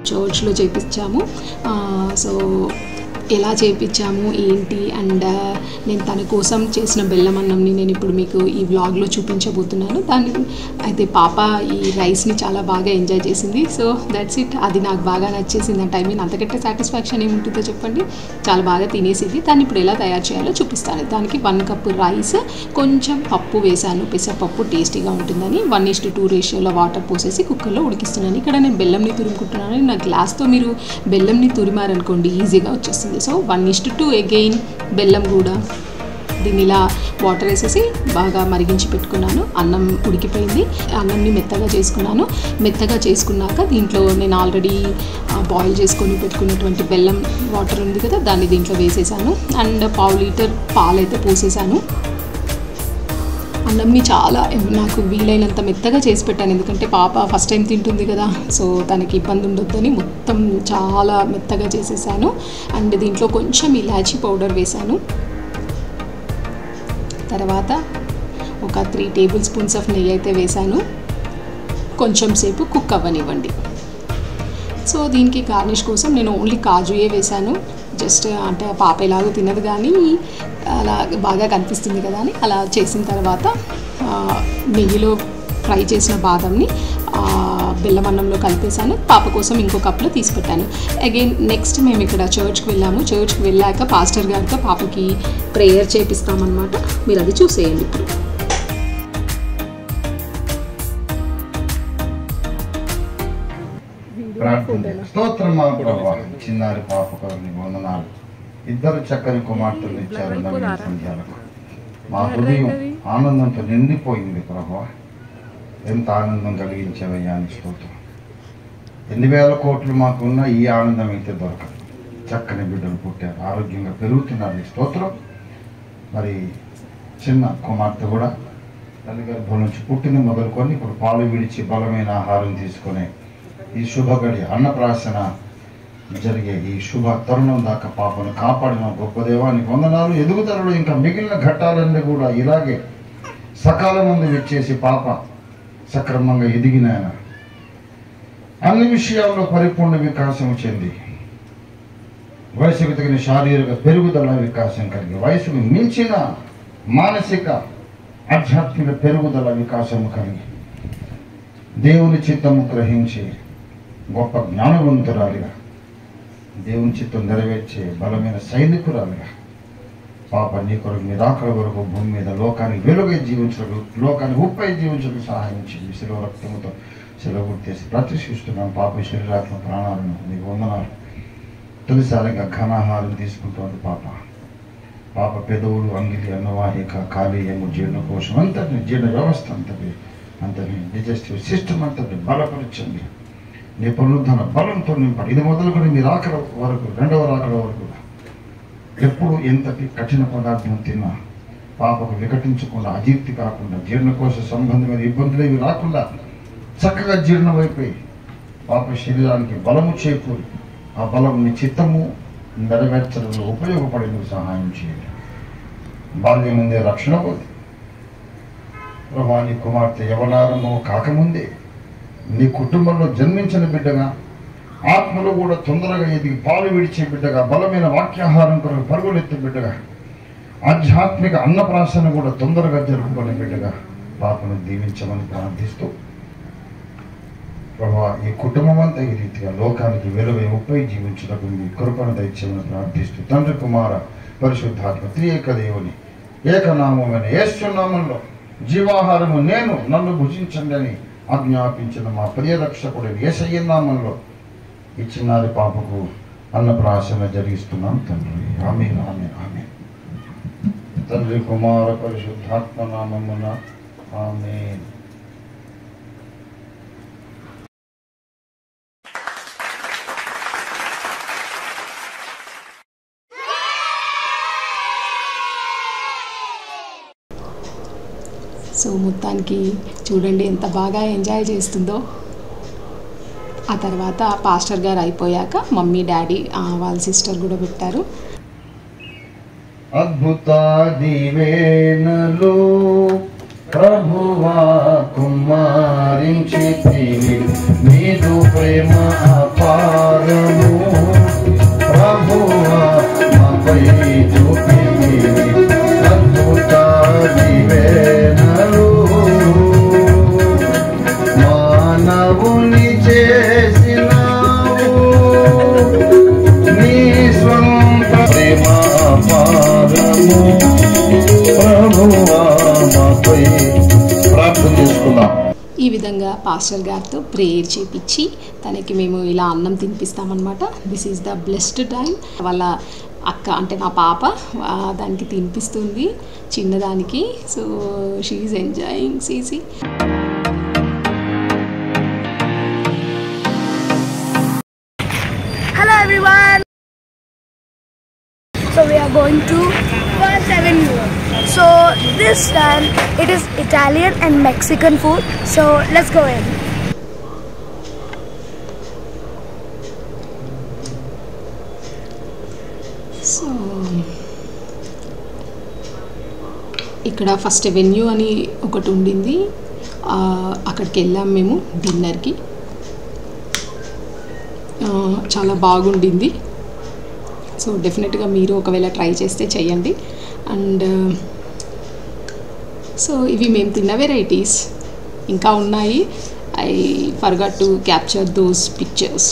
చర్చ్లో చేపించాము ఆ, సో ఎలా చేపించాము ఏంటి అండ్ నేను తన కోసం చేసిన బెల్లం అన్నంని నేను ఇప్పుడు మీకు ఈ వ్లాగ్లో చూపించబోతున్నాను దాన్ని అయితే పాప ఈ రైస్ని చాలా బాగా ఎంజాయ్ చేసింది సో దట్స్ ఇట్ అది నాకు బాగా నచ్చేసింది అంటే ఐ మీన్ అంతకంటే సాటిస్ఫాక్షన్ ఏముంటుందో చెప్పండి చాలా బాగా తినేసింది దాన్ని ఇప్పుడు ఎలా తయారు చేయాలో చూపిస్తాను దానికి వన్ కప్ రైస్ కొంచెం పప్పు వేశాను పెసరపప్పు టేస్టీగా ఉంటుందని వన్ ఇస్ టు టూ రేషియోలో వాటర్ పోసేసి కుక్కర్లో ఉడికిస్తున్నాను ఇక్కడ నేను బెల్లంని తురుముకుంటున్నాను నా గ్లాస్తో మీరు బెల్లంని తురిమారనుకోండి ఈజీగా వచ్చేస్తుంది so one is to two again బెల్లం కూడా దీన్ని ఇలా వాటర్ వేసేసి బాగా మరిగించి పెట్టుకున్నాను అన్నం ఉడికిపోయింది అన్నంని మెత్తగా చేసుకున్నాను మెత్తగా చేసుకున్నాక దీంట్లో నేను ఆల్రెడీ బాయిల్ చేసుకొని పెట్టుకున్నటువంటి బెల్లం వాటర్ ఉంది కదా దాన్ని దీంట్లో వేసేసాను అండ్ పావు లీటర్ పాలైతే పోసేసాను అన్నంని చాలా నాకు వీలైనంత మెత్తగా చేసి పెట్టాను ఎందుకంటే పాప ఫస్ట్ టైం తింటుంది కదా సో తనకి ఇబ్బంది ఉండొద్దని మొత్తం చాలా మెత్తగా చేసేసాను అండ్ దీంట్లో కొంచెం ఇలాచీ పౌడర్ వేశాను తర్వాత ఒక త్రీ టేబుల్ స్పూన్స్ ఆఫ్ నెయ్యి అయితే వేశాను కొంచెం సేపు కుక్ అవ్వనివ్వండి సో దీనికి గార్నిష్ కోసం నేను ఓన్లీ కాజుయే వేశాను జస్ట్ అంటే ఆ పాప ఎలాగో తినదు కానీ అలా బాగా కనిపిస్తుంది కదా అని అలా చేసిన తర్వాత ఆ, నెయ్యిలో ఫ్రై చేసిన బాదంని ఆ, బెల్లం అన్నంలో కలిపేశాను పాప కోసం ఇంకో కప్లో తీసి పెట్టాను అగైన్ నెక్స్ట్ మేము ఇక్కడ చర్చ్కి వెళ్ళాము చర్చ్కి వెళ్ళాక పాస్టర్ గారితో పాపకి ప్రేయర్ చేపిస్తామన్నమాట మీరు అది చూసేయండి ఇప్పుడు ప్రార్థన స్తోత్రం మా ప్రభా చిన్నారి పాప కొరకు వందనాలు ఇద్దరు చక్కని కుమార్తెలు ఇచ్చారు నవీన సంధ్యాలకు మా హృదయం ఆనందంతో నిండిపోయింది ప్రభా ఎంత ఆనందం కలిగించేవయ్యా అని స్తోత్రం ఎన్ని వేల కోట్లు మాకున్న ఈ ఆనందం అయితే దొరకదు చక్కని బిడ్డలు పుట్టారు ఆరోగ్యంగా పెరుగుతున్నారు ఈ స్తోత్రం మరి చిన్న కుమార్తె కూడా తల్లి గర్భం నుంచి పుట్టిన మొదలుకొని ఇప్పుడు పాలు విడిచి బలమైన ఆహారం తీసుకునే ఈ శుభ గడి అన్నప్రాసన జరిగే ఈ శుభ తరుణం దాకా పాపను కాపాడిన గొప్ప దేవానికి వందనాలు ఎదుగుదలలో ఇంకా మిగిలిన ఘట్టాలన్నీ కూడా ఇలాగే సకాలమందు వచ్చేసి పాప సక్రమంగా ఎదిగిన ఆయన అన్ని విషయాల్లో పరిపూర్ణ వికాసం చెంది వయసుకు తగిన శారీరక పెరుగుదల వికాసం కలిగి వయసుకు మించిన మానసిక ఆధ్యాత్మిక పెరుగుదల వికాసము కలిగి దేవుని చిత్తము గ్రహించి గొప్ప జ్ఞానవంతురాలిగా దేవుని చిత్తం నెరవేర్చే బలమైన సైనికురాలిగా పాప నీ కొరకు మీ రాకడ వరకు భూమి మీద లోకానికి వెలుగై జీవించడం లోకానికి ఉప్పై జీవించడం సహాయం చేయండి శిలువ రక్తముతో సెలవు చేసి ప్రతిష్ఠిస్తున్నాం పాప శరీరాత్మ ప్రాణాలను నీకు వందనాలు తొలిసారిగా ఘనాహారం తీసుకుంటోంది పాప పాప పెదవులు అంగిలి అన్నవాహిక కాలేయము జీర్ణకోశం అంతటిని జీర్ణ వ్యవస్థ అంతటి అంతని డిజెస్టివ్ సిస్టమ్ అంతటి బలపరచండి నీ పునరుద్ధరణ బలంతో నింపండి ఇది మొదలుకొని మీ రాకడ వరకు రెండవ రాకడ వరకు ఎప్పుడు ఎంతటి కఠిన పదార్థం తిన్నా పాపకు వికటించకుండా అజీర్తి కాకుండా జీర్ణకోశ సంబంధమైన ఇబ్బందులు ఇవి రాకుండా చక్కగా జీర్ణమైపోయి పాప శరీరానికి బలము చేకూరి ఆ బలం నీ చిత్తము నెరవేర్చడంలో ఉపయోగపడేందుకు సహాయం చేయండి బాల్యం ముందే రక్షణ పొంది ప్రభాని కుమార్తె యవనారము కాకముందే నీ కుటుంబంలో జన్మించిన బిడ్డగా ఆత్మలో కూడా తొందరగా ఎదిగి పాలు విడిచే బిడ్డగా బలమైన వాక్యాహారం కొరకు పరుగులెత్తే బిడ్డగా ఆధ్యాత్మిక అన్నప్రాసన కూడా తొందరగా జరుపుకునే బిడ్డగా పాపను దీవించమని ప్రార్థిస్తూ ప్రభా ఈ కుటుంబం అంతా ఈ రీతిగా లోకానికి వెలువై ముప్పై జీవించుటకు మీ కృపను దయచేయమని ప్రార్థిస్తూ తండ్రి కుమార పరిశుద్ధాత్మ త్రియేక దేవుని ఏకనామమైన యేసునామంలో జీవాహారము నేను నన్ను భుజించండి అని ఆజ్ఞాపించిన మా ప్రియరక్షకుడైన యేసయ్య నామంలో ఈ చిన్నారి పాపకు అన్నప్రాసన జరిగిస్తున్నాం తండ్రి ఆమె ఆమె ఆమె తండ్రి కుమార పరిశుద్ధాత్మ నామమున ఆమె సో మొత్తానికి చూడండి ఎంత బాగా ఎంజాయ్ చేస్తుందో ఆ తర్వాత పాస్టర్ గారు అయిపోయాక మమ్మీ డాడీ ఆ, వాళ్ళ సిస్టర్ కూడా పెట్టారు అద్భుత దివేనలు ప్రభువా కుమారించి నీదు ప్రేమ అపా ఈ విధంగా పాస్టర్ గారితో ప్రేయర్ చేపించి తనకి మేము ఇలా అన్నం తినిపిస్తామన్నమాట this is the blessed time వాళ్ళ అక్క అంటే నా పాప ఆ, దానికి తినిపిస్తుంది చిన్నదానికి సో షీఈ్ ఎంజాయింగ్ సీసీ Hello everyone. So we are going to First Avenue. So this time it is Italian and Mexican food. So let's go in. So ఇక్కడ ఫస్ట్ వెన్యూ అని ఒకటి ఉండింది ఆ, అక్కడికి వెళ్ళాం మేము డిన్నర్కి ఆ, చాలా బాగుండింది సో డెఫినెట్గా మీరు ఒకవేళ ట్రై చేస్తే చేయండి అండ్ సో ఇవి మేము తిన్న వెరైటీస్ ఇంకా ఉన్నాయి I forgot to capture those pictures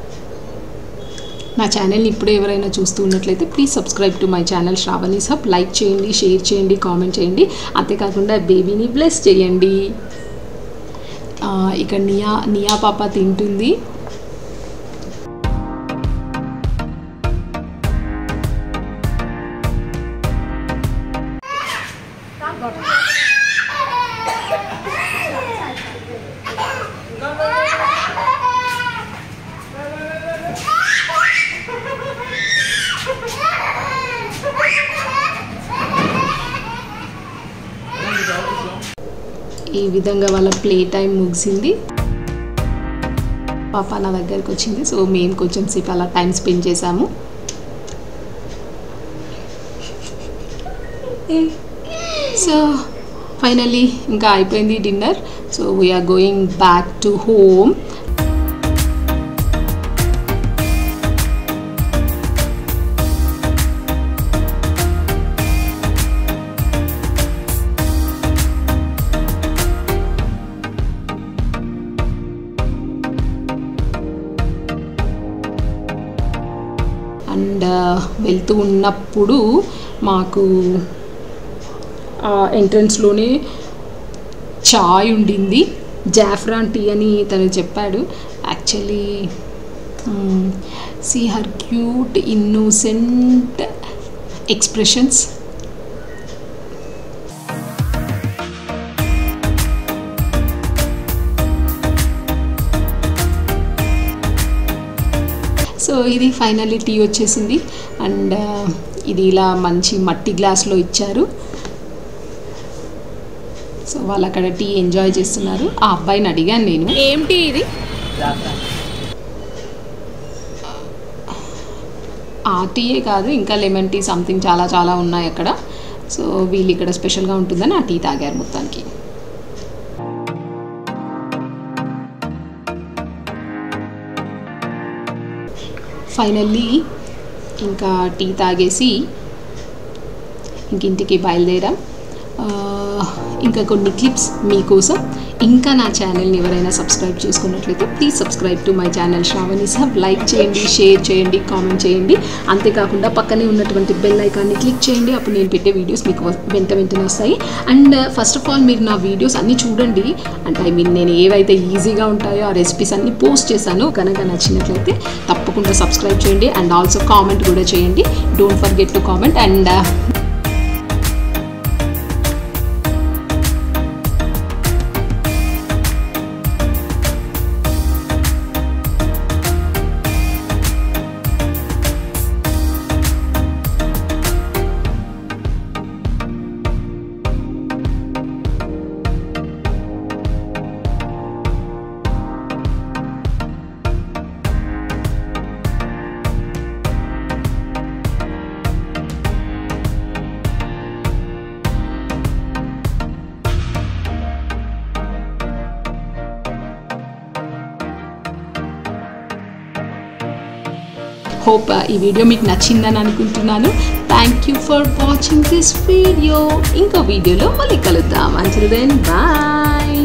నా ఛానల్ని ఇప్పుడే ఎవరైనా చూస్తూ ఉన్నట్లయితే please subscribe to my channel Shravani sub like చేయండి షేర్ చేయండి కామెంట్ చేయండి అంతేకాకుండా బేబీని బ్లెస్ చేయండి ఆ, ఇక్కడ నియా నియా పాప తింటుంది ఈ విధంగా వాళ్ళ ప్లే టైం ముగిసింది పాప నా దగ్గరికి వచ్చింది సో మేము కొంచెం సేపు అలా టైం స్పెండ్ చేసాము సో ఫైనల్లీ ఇంకా అయిపోయింది dinner so we are going back to home and వెళ్తూ ఉన్నప్పుడు మాకు ఎంట్రన్స్లోనే చాయ్ ఉండింది జాఫ్రాన్ టీ అని తను చెప్పాడు actually see her cute innocent expressions so ఇది ఫైనల్లీ టీ వచ్చేసింది అండ్ ఇది ఇలా మంచి మట్టి గ్లాస్లో ఇచ్చారు సో వాళ్ళు అక్కడ టీ ఎంజాయ్ చేస్తున్నారు ఆ అబ్బాయిని అడిగాను నేను ఏంటి ఇది ఆ టీయే కాదు ఇంకా లెమన్ టీ సంథింగ్ చాలా చాలా ఉన్నాయి అక్కడ సో వీళ్ళు ఇక్కడ స్పెషల్గా ఉంటుందని ఆ టీ తాగారు మొత్తానికి ఫైనల్లీ ఇంకా టీ తాగేసి ఇంక ఇంటికి బయలుదేరాం ఆ, ఇంకా కొన్ని క్లిప్స్ మీకోసం ఇంకా నా ఛానల్ని ఎవరైనా సబ్స్క్రైబ్ చేసుకున్నట్లయితే please subscribe to my channel Shravani sub like చేయండి షేర్ చేయండి కామెంట్ చేయండి అంతేకాకుండా పక్కనే ఉన్నటువంటి బెల్ ఐకాన్ని క్లిక్ చేయండి అప్పుడు నేను పెట్టే వీడియోస్ మీకు వ- వెంట వెంటనే వస్తాయి అండ్ ఫస్ట్ ఆఫ్ ఆల్ మీరు నా వీడియోస్ అన్నీ చూడండి అంటే ఐ మీన్ నేను ఏవైతే ఈజీగా ఉంటాయో ఆ రెసిపీస్ అన్నీ పోస్ట్ చేశాను కనుక నచ్చినట్లయితే తప్పకుండా సబ్స్క్రైబ్ చేయండి అండ్ ఆల్సో కామెంట్ కూడా చేయండి don't forget to comment and hope ఈ వీడియో మీకు నచ్చిందని అనుకుంటున్నాను thank you for watching this video ఇంకో వీడియోలో మళ్ళీ కలుద్దాం అంటిల్ దెన్ బాయ్